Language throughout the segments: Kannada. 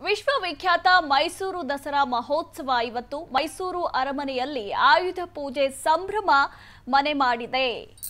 ವಿಶ್ವವಿಖ್ಯಾತ ಮೈಸೂರು ದಸರಾ ಮಹೋತ್ಸವ ಇವತ್ತು ಮೈಸೂರು ಅರಮನೆಯಲ್ಲಿ ಆಯುಧ ಪೂಜೆ ಸಂಭ್ರಮ ಮನೆ ಮಾಡಿದೆ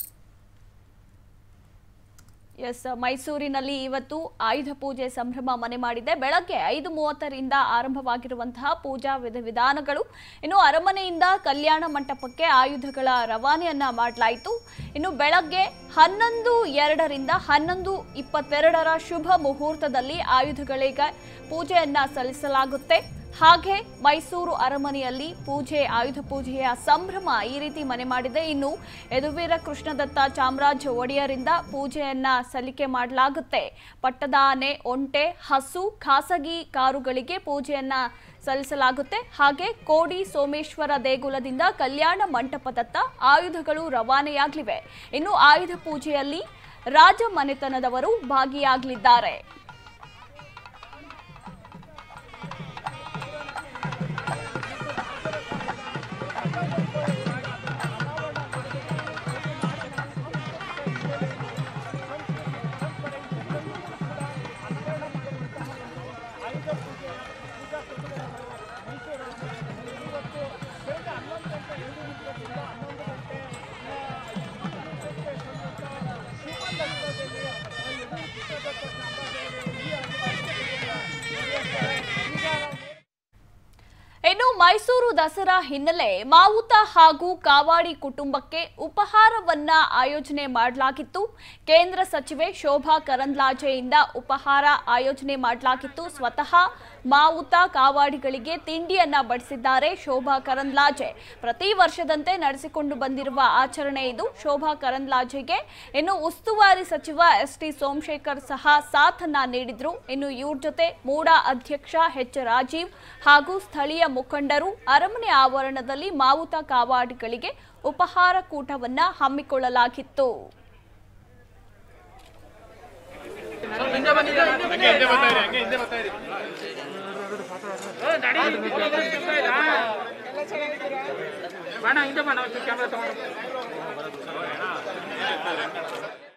ಎಸ್ ಮೈಸೂರಿನಲ್ಲಿ ಇವತ್ತು ಆಯುಧ ಪೂಜೆ ಸಂಭ್ರಮ ಮನೆ ಮಾಡಿದೆ ಬೆಳಗ್ಗೆ ಐದು ಮೂವತ್ತರಿಂದ ಆರಂಭವಾಗಿರುವಂತಹ ಪೂಜಾ ವಿಧಿವಿಧಾನಗಳು ಇನ್ನು ಅರಮನೆಯಿಂದ ಕಲ್ಯಾಣ ಮಂಟಪಕ್ಕೆ ಆಯುಧಗಳ ರವಾನೆಯನ್ನ ಮಾಡಲಾಯಿತು ಇನ್ನು ಬೆಳಗ್ಗೆ ಹನ್ನೊಂದು ಎರಡರಿಂದ ಹನ್ನೊಂದು ಇಪ್ಪತ್ತೆರಡರ ಶುಭ ಮುಹೂರ್ತದಲ್ಲಿ ಆಯುಧಗಳಿಗೆ ಪೂಜೆಯನ್ನ ಸಲ್ಲಿಸಲಾಗುತ್ತೆ ಹಾಗೆ ಮೈಸೂರು ಅರಮನೆಯಲ್ಲಿ ಪೂಜೆ ಆಯುಧ ಪೂಜೆಯ ಸಂಭ್ರಮ ಈ ರೀತಿ ಮನೆ ಮಾಡಿದೆ ಇನ್ನು ಯದುವೀರ ಕೃಷ್ಣದತ್ತ ಚಾಮರಾಜ ಒಡೆಯರಿಂದ ಪೂಜೆಯನ್ನ ಸಲ್ಲಿಕೆ ಮಾಡಲಾಗುತ್ತೆ ಪಟ್ಟದ ಆನೆ ಒಂಟೆ ಹಸು ಖಾಸಗಿ ಕಾರುಗಳಿಗೆ ಪೂಜೆಯನ್ನ ಸಲ್ಲಿಸಲಾಗುತ್ತೆ ಹಾಗೆ ಕೋಡಿ ಸೋಮೇಶ್ವರ ದೇಗುಲದಿಂದ ಕಲ್ಯಾಣ ಮಂಟಪದತ್ತ ಆಯುಧಗಳು ರವಾನೆಯಾಗಲಿವೆ ಇನ್ನು ಆಯುಧ ಪೂಜೆಯಲ್ಲಿ ರಾಜ ಮನೆತನದವರು ಭಾಗಿಯಾಗಲಿದ್ದಾರೆ ಇನ್ನು ಮೈಸೂರು ದಸರಾ ಹಿನ್ನೆಲೆ ಮಾವುತ ಹಾಗೂ ಕಾವಾಡಿ ಕುಟುಂಬಕ್ಕೆ ಉಪಹಾರವನ್ನ ಆಯೋಜನೆ ಮಾಡಲಾಗಿತ್ತು ಕೇಂದ್ರ ಸಚಿವೆ ಶೋಭಾ ಕರಂದ್ಲಾಜೆಯಿಂದ ಉಪಹಾರ ಆಯೋಜನೆ ಮಾಡಲಾಗಿತ್ತು ಸ್ವತಃ ಮಾವುತ ಕಾವಾಡಿಗಳಿಗೆ ತಿಂಡಿಯನ್ನ ಬಡಿಸಿದ್ದಾರೆ ಶೋಭಾ ಕರಂದ್ಲಾಜೆ ಪ್ರತಿ ವರ್ಷದಂತೆ ನಡೆಸಿಕೊಂಡು ಬಂದಿರುವ ಆಚರಣೆ ಇದು ಶೋಭಾ ಕರಂದ್ಲಾಜೆಗೆ ಇನ್ನು ಉಸ್ತುವಾರಿ ಸಚಿವ ಎಸ್ ಟಿ ಸೋಮಶೇಖರ್ ಸಹ ಸಾಥನ್ನ ನೀಡಿದ್ರು ಇನ್ನು ಇವ್ರ ಜೊತೆ ಮೂಡಾ ಅಧ್ಯಕ್ಷ ಎಚ್ ರಾಜೀವ್ ಹಾಗೂ ಸ್ಥಳೀಯ ಮುಖಂಡರು ಅರಮನೆ ಆವರಣದಲ್ಲಿ ಮಾವುತ ಕಾವಾಡಿಗಳಿಗೆ ಉಪಹಾರ ಕೂಟವನ್ನ ಹಮ್ಮಿಕೊಳ್ಳಲಾಗಿತ್ತು ಬೇಡ ಹಿಂದೆ ಬಾ ನಾವು ಕ್ಯಾಮ್ರಾ ತಗೊಂಡು